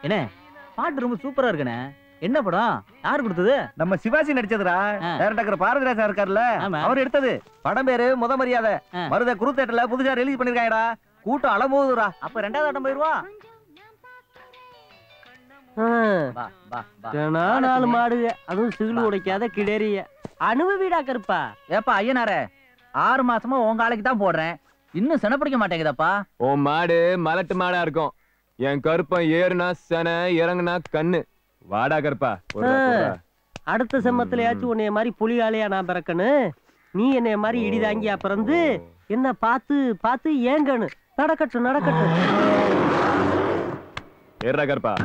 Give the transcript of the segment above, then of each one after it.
என்ன பாட்டு ரொம்ப சூப்பரா இருக்குண்ணே என்ன படம் யார் கொடுத்தது நம்ம சிவாஜி நடிச்சதுடா ஆ. டேரக்டர் பாரதிராஜா இருக்காருல்ல ஆமா. அவர் எடுத்தது படம் பேரு முத மரியாதை ஆ. மருத குரு தேட்டர்ல புதுசா ரிலீஸ் பண்ணிருக்காங்கடா கூட்டம் அலமோதுடா அப்ப ரெண்டாவது ஆட்டம் போயிருவா ஆ, வா வா வா தினா நாலு மாடுக அதுவும் சிகில் உடைக்காத கிடறிய அனுபவிடா கருப்பா ஏப்பா ஐயனாரே ஆறு மாசமா உங்க ஆளுக்கு தான் போடுறேன் இன்னும் சென பிடிக்க மாட்டேங்குதாப்பா உன் மாடு மலட்டு மாடா இருக்கும் என் கருப்பன் ஏறுனா சென இறங்குனா கண்ணு வாடா கருப்பா ஒரு ஆ. ஒரு. அடுத்த செம்மத்திலயாச்சும் உன்னைய மாதிரி புலிகாலையா நான் பிறக்கணும் நீ என்னைய மாதிரி இடிதாங்கியா பிறந்து என்ன பார்த்து பார்த்து ஏங்கணும் நடக்கட்டும் நடக்கட்டும் ஏறுடா கருப்பா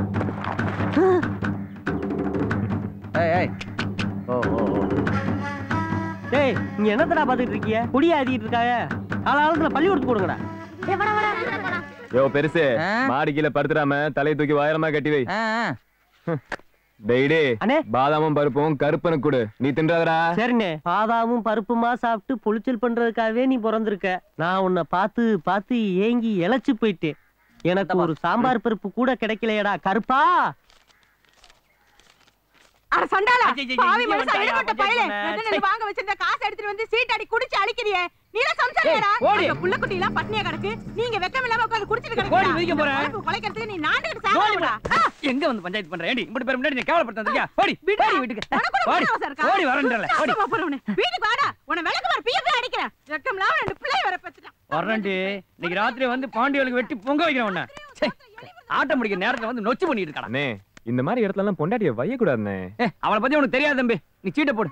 ஏய் ஏய் ஓ ஓ ஓ டேய் நீ என்னத்தடா பாத்துட்டு இருக்கிய குடியா ஆதிட்டு இருக்காங்க காலாலத்துல பள்ளிக்கூடத்துக்கு கொடுங்கடா யோ பெருசு ஆ? மாடு கீழே படுத்துடாம தலையை தூக்கி வாயிரமா கட்டி வை ஆ, ஆ. டெய்டே அண்ணே. பாதாமும் பருப்பும் கருப்பனுக்கு கொடு நீ தின்றாதடா சரிண்ணே பாதாமும் பருப்புமா சாப்பிட்டு புளிச்சல் பண்றதுக்காகவே நீ பிறந்திருக்க நான் உன்னை பார்த்து பார்த்து ஏங்கி இழைச்சு போயிட்டேன் எனக்கு ஒரு சாம்பார் பருப்பு கூட கிடைக்கலையடா கருப்பா அட சண்டாளா ஐயையையே, பாவி இங்க மனுஷா வந்துட்டாயா, எடுபட்ட பயலே பஞ்சாயத்து எதுன்னு பண்ண. நீ வாங்க வச்சிருந்த காசை எடுத்துட்டு வந்து சீட் அடி குடிச்சு அழிக்கிறியே நீல சம்சாரியாடா ஏய், ஓடி. அந்த புள்ள குட்டி எல்லாம் பட்னியா கிடக்கு நீங்க வெக்கம் இல்லாம உட்கார்ந்து குடிச்சிட்டு ஓடி, மிதிக்க போறேன். கிடக்கு குலைக்கிறதுக்கு நீ நாண்டுகிட்டு ஓடி சாப்பிடுடா எங்க வந்து பஞ்சாயத்து பண்ற ஏண்டி இப்படி பேர் முன்னாடி நீ கேவலப்படுத்தியா ஓடி விடுடா. ஓடி வீட்டுக்கு உனக்கு ஒரு ஓடி மனசு இருக்கா? ஓடி வரேன்றல ஓடி சாப்பிட போறவனே. வீட்டுக்கு வாடா உன்னை விளக்கு மாறு பிய பிய அடிக்கிறேன் வெக்கம் இல்லாம ரெண்டு பிள்ளை வர பெத்துட்டான் வரேன்டி இன்னைக்கு ராத்திரி வந்து பாண்டியலுக்கு வெட்டி பொங்க வைக்கிறேன் உன்னை ச்சே, ஆட்டம் முடிக்கிற நேரத்துல வந்து நொச்சு பண்ணிட்டு இருக்கான் அண்ணே இந்த மாதிரி இடத்துல எல்லாம் பொண்டாட்டிய வைய கூடாதுண்ணே ஏ அவளை பத்தி உனக்கு தெரியாது தம்பி நீ சீட்டை போடு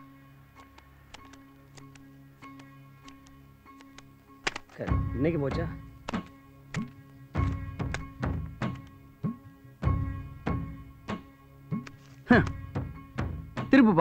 இன்னைக்கு போச்சா திருப்புப்பா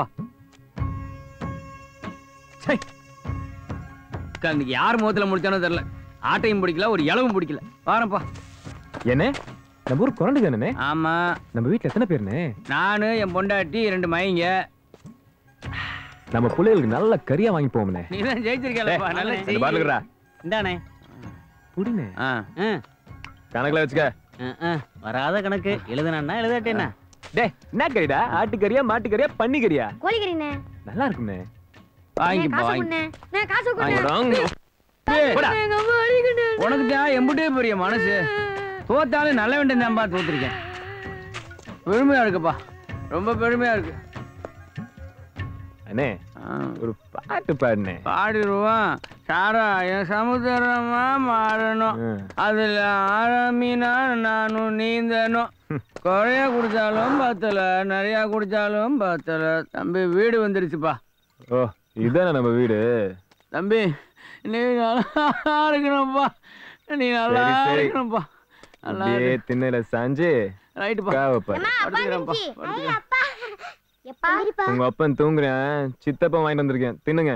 சை அக்கா, இன்னைக்கு யார் முகத்துல முடிச்சானோ தெரியல ஆட்டையும் பிடிக்கல ஒரு இளவும் பிடிக்கல வாரப்பா என்ன நம்ம ஊர் குரண்டு தானே ஆமா நம்ம வீட்டுல எத்தனை பேருண்ணே நானு என் பொண்டாட்டி ரெண்டு மைங்க நம்ம பிள்ளைகளுக்கு நல்ல கறியா வாங்கி போவோம்னே நீ தான் ஜெயிச்சிருக்கலப்பா நல்ல இந்த பாட்டுக்கிறா இந்தானே புடினே ஆ ஆ கணக்குல வச்சுக்க ஆ, ஆ. வராத கணக்கு எழுதுனா எழுதட்டேன்னா டேய் என்ன கறிடா ஆட்டுக்கறியா மாட்டுக்கறியா பன்னிக்கறியா கோழிக்கறிண்ணே நல்லா இருக்கும்ண்ணே வாங்கிப்பா காசு வாங்கி கொடுண்ணே நான் காசு வாங்கி கொடுண்ணே வரோம். போடா. எங்க அம்மா அடிக்கணும் உனக்கு தான் எம்புட்டே பெரிய மனசு தோத்தாலும் நல்ல வேண்டிய தான்ப்பா தோத்துருக்கேன் பெருமையா இருக்குப்பா ரொம்ப பெருமையா இருக்கு அண்ணே ஆ, ஒரு பாட்டு பாடுனே பாடிடுவான் சாராயம் சமுத்திரமா மாறணும் ம். அதுல ஆரம்பினா நானும் நீந்தணும் குறைய குடிச்சாலும் பத்தல நிறைய குடிச்சாலும் பத்தல தம்பி வீடு வந்துருச்சுப்பா ஓ இதானே நம்ம வீடு தம்பி நீ நல்லா இருக்கணும்ப்பா நீ நல்லா சரி, சரி. இருக்கணும்ப்பா நல்லா அப்படியே திண்ணையில சாஞ்சு ரைட்டுப்பா காவப்பா படுத்துக்கிறேன்ப்பா படுத்துக்கிறேன் அப்பா எப்பா உங்க அப்பன் தூங்குறேன் சித்தப்பன் வாங்கிட்டு வந்திருக்கேன் தின்னுங்க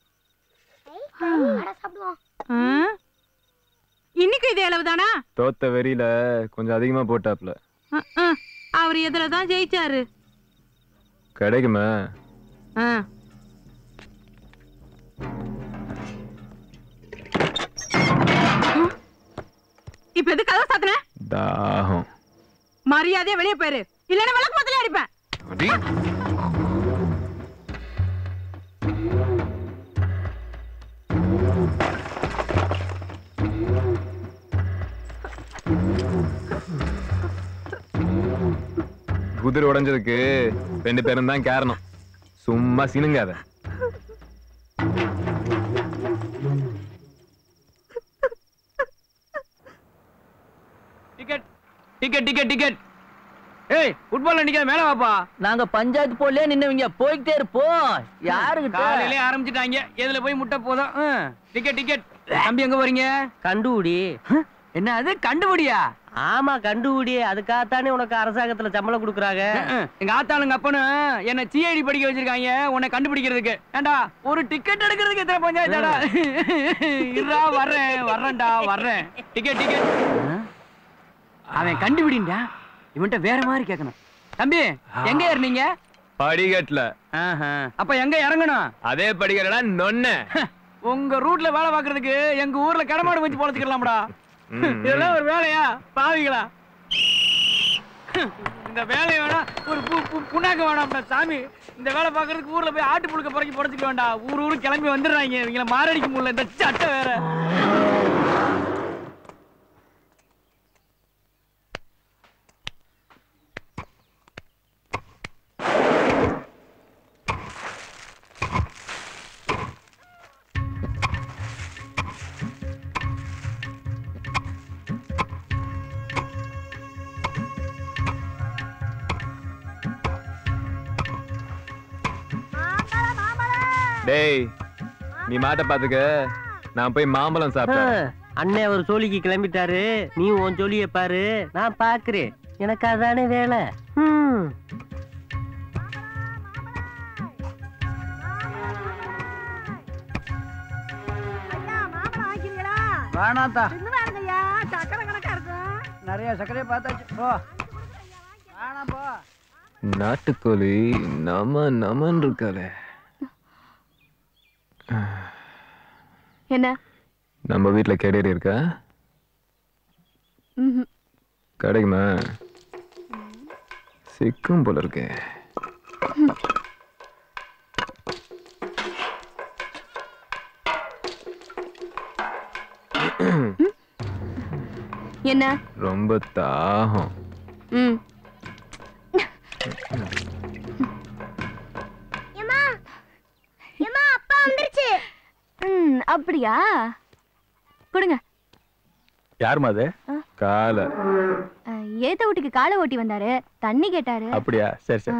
அட சாப்பிடுவோம் ஆ? இன்னைக்கு இதே அளவு தானா தோத்த வெறியில கொஞ்சம் அதிகமா போட்டாப்ல அவர் எதுல தான் ஜெயிச்சாரு கிடைக்குமா ஆ. இப்ப எது கதவை சாத்தின தாகம் மரியாதையா வெளியே போயிரு இல்லன்னா விளக்கு முதல்ல அடிப்பேன் அடி. குதிரை உடைஞ்சதுக்கு ரெண்டு பேரும் தான் காரணம் சும்மா சினுங்காத டிக்கெட் டிக்கெட் டிக்கெட் டிக்கெட் ஏய் ஃபுட்பால் நிக்க மேல வாப்பா நாங்க பஞ்சாயத்து போலே நின்னவங்க போய்கிட்டே இருப்போம் யாருகிட்ட காலையிலே ஆரம்பிச்சிட்டாங்க எதுல போய் முட்டை போதும் டிக்கெட் டிக்கெட் தம்பி எங்க போறீங்க கண்டுபிடி என்ன அது கண்டுபிடியா ஆமா கண்டுபிடி அதுக்காகத்தானே உனக்கு அரசாங்கத்துல சம்பளம் கொடுக்குறாங்க எங்க ஆத்தாளுங்க அப்பனும் என்ன சிஐடி படிக்க வச்சிருக்காங்க உன்னை கண்டுபிடிக்கிறதுக்கு ஏண்டா ஒரு டிக்கெட் எடுக்கிறதுக்கு எத்தனை பஞ்சாயத்தாடா இருடா வர்றேன் வர்றேன்டா வர்றேன் டிக்கெட் டிக்கெட் அவன் கண்டுபிடிண்டா இவன்ட்ட வேற மாதிரி கேட்கணும் தம்பி எங்க ஏறினீங்க படிக்கட்டுல அப்ப எங்க இறங்கணும் அதே படிக்கட்டா நொன்ன உங்க ரூட்ல வேலை பாக்குறதுக்கு எங்க ஊர்ல கடமாடு வச்சு பொழைச்சுக்கலாம்டா ம், இதெல்லாம் ஒரு வேலையா பாவிங்களா இந்த வேலையை வேணா ஒரு பூ பூ புண்ணாக்க வேணாம்டா சாமி இந்த வேலை பார்க்கறதுக்கு ஊர்ல போய் ஆட்டு புழுக்க புறக்கி புடச்சிக்க வேண்டாம் ஊர் ஊரு கிளம்பி வந்துடுறாங்க இவங்கள மாரடிக்க முடியல இந்த சட்டை வேற டேய் நீ மாட்ட பாத்துக்க நான் போய் மாம்பழம் சாப்பிட்டேன் அண்ணே அவர் சோழிக்கு கிளம்பிட்டாரு நீ உன் ஜோலிய பாரு நான் பாக்குறேன் எனக்கு அதானே வேலை ம். ஐயா மாமரம் வாங்கிக்கிறீங்களா வேணாத்தா இன்னும் வேணுங்க ஐயா சக்கரை கணக்கா இருக்கும் நிறைய சர்க்கரையை பார்த்தாச்சு போ வேணாம் போ நாட்டுக்கோழி நம நமன் இருக்காளே என்ன நம்ம வீட்ல கேடேரி இருக்கா ம்ஹும். கிடைக்குமா சிக்கும் போல இருக்கே என்ன ரொம்ப தாகம் ம் ஏமா ஏமா அப்பா வந்துருச்சு ம் அப்படியா கொடுங்க யாருமா அது காலை அஹ், ஏத்த வீட்டுக்கு காலை ஓட்டி வந்தாரு தண்ணி கேட்டாரு அப்படியா சரி சரி ஆ.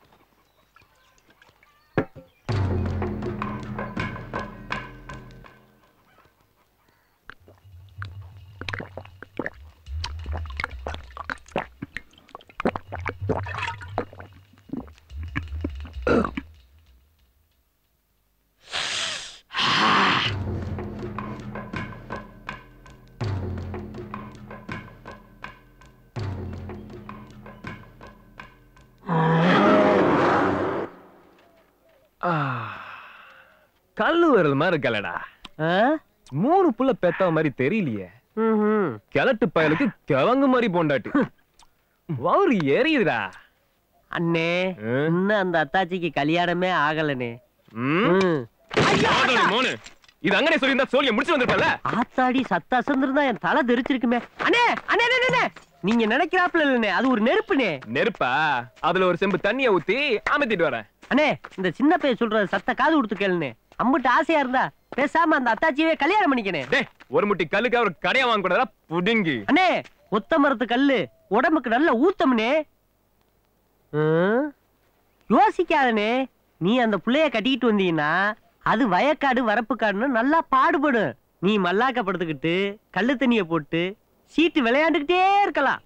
கல்லு விரல் மாதிரி இருக்கலடா ஆ? மூணு புள்ள பெத்த மாதிரி தெரியலையே ம்ஹும். கிழட்டு பயலுக்கு கிழங்கு மாதிரி போண்டாட்டி வவுறு எரியுதுடா அண்ணே ஆ? இன்னும் அந்த அத்தாச்சிக்கு கல்யாணமே ஆகலனே ம்? ம். மோனு, மோனு. இது அங்கனே சொல்லியிருந்தா சோழியை முடிச்சு வந்திருப்பல ஆத்தாடி சத்தா அசந்திருந்தா என் தலை தெரிச்சிருக்குமே அண்ணே அண்ணே அண்ணே, அண்ணே நீங்க நினைக்கிறாப்புல இல்லனே அது ஒரு நெருப்புனே நெருப்பா அதுல ஒரு செம்பு தண்ணிய ஊத்தி அமர்த்திட்டு வரேன் அண்ணே இந்த சின்ன பையன் சொல்ற சத்த காது கொடுத்து கேளுனே அம்புட்டு ஆசையா இருந்தா பேசாம அந்த அத்தாச்சியவே கல்யாணம் பண்ணிக்கனே டேய் ஒரு முட்டி கல்லுக்கு ஒரு கடையா வாங்க கூடாதா புடுங்கி அண்ணே ஒத்த மரத்து கல்லு உடம்புக்கு நல்ல ஊத்தம்னே ம்? யோசிக்காதனே நீ அந்த புள்ளைய கட்டிக்கிட்டு வந்தீங்கன்னா அது வயக்காடு வரப்பு காடுன்னு நல்லா பாடுபடும் நீ மல்லாக்க படுத்துக்கிட்டு கல்லு தண்ணிய போட்டு சீட்டு விளையாண்டுக்கிட்டே இருக்கலாம்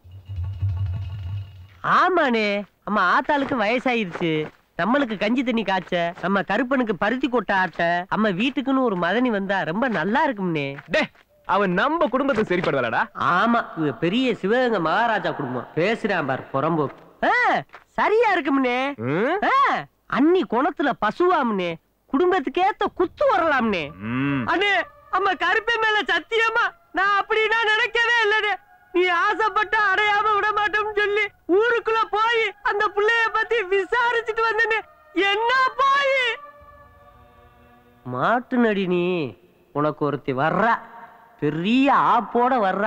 ஆமாண்ணே நம்ம ஆத்தாளுக்கு வயசாயிருச்சு நம்மளுக்கு கஞ்சி தண்ணி காய்ச்ச நம்ம கருப்பனுக்கு பருத்தி கொட்டை ஆட்ட நம்ம வீட்டுக்குன்னு ஒரு மதனி வந்தா ரொம்ப நல்லா இருக்கும்னே டேய் அவன் நம்ம குடும்பத்துக்கு சரிப்படுவாடா ஆமா இது பெரிய சிவகங்கை மகாராஜா குடும்பம் பேசுறான் பார் புறம்போக்கு ஆ, சரியா இருக்கும்னே ஆ, அன்னி குணத்துல பசுவாம்னே குடும்பத்துக்கேத்த குத்து வரலாம்னே அண்ணே அம்மா கருப்பை மேல சத்தியமா நான் அப்படின்னா நினைக்கவே இல்லனே நீ ஆசைப்பட்ட அடையாம விட மாட்டோம்னு சொல்லி ஊருக்குள்ள போய் அந்த புள்ளைய பத்தி விசாரிச்சுட்டு வந்தனே என்ன போய் மாட்டு நடி நீ உனக்கு ஒருத்தி வர்றா பெரிய ஆப்போட வர்றா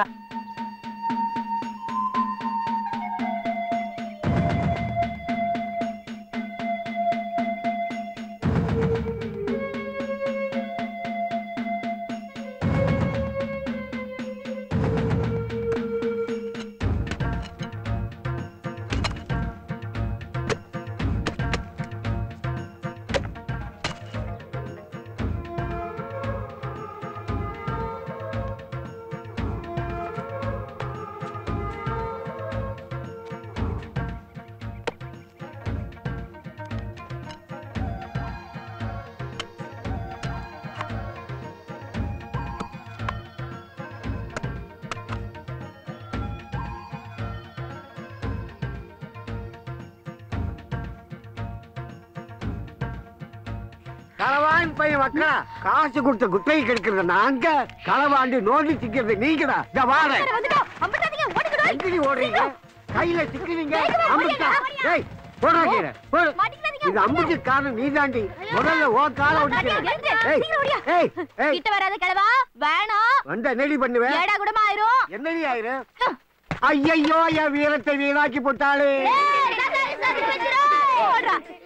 களவான் பையன் மக்களா காசு கொடுத்த குத்தகை கெடுக்கிறது நாங்க களவாண்டு நோண்டி திக்கிறது நீங்கடா இந்த வாட வந்துட்டோம் அம்பட்டாதீங்க ஓடிக்கணும் எங்கடி ஓடுறீங்க கையில சிக்கிறீங்க வேகமா அமுக்கா ஓடியா, ஏய் போடா கீரை போடு மாட்டிக்காதீங்க, இது அம்புக்கு காரணம் நீதாண்டி முதல்ல ஓ கால ஒடிக்கிறேன் எழுந்து, ஏய் சீக்கிரம் ஓடியா. ஏய் ஏய் கிட்ட வராத கிழவா வேணாம் வந்த என்னடி பண்ணுவேன் ஏடா கூட ஆயிரும் என்னடி ஆயிரு ஐயையோ என் வீரத்தை வீணாக்கி போட்டாளே ஏய், நகாரி சாதி வச்சிரும். ஓடுறா.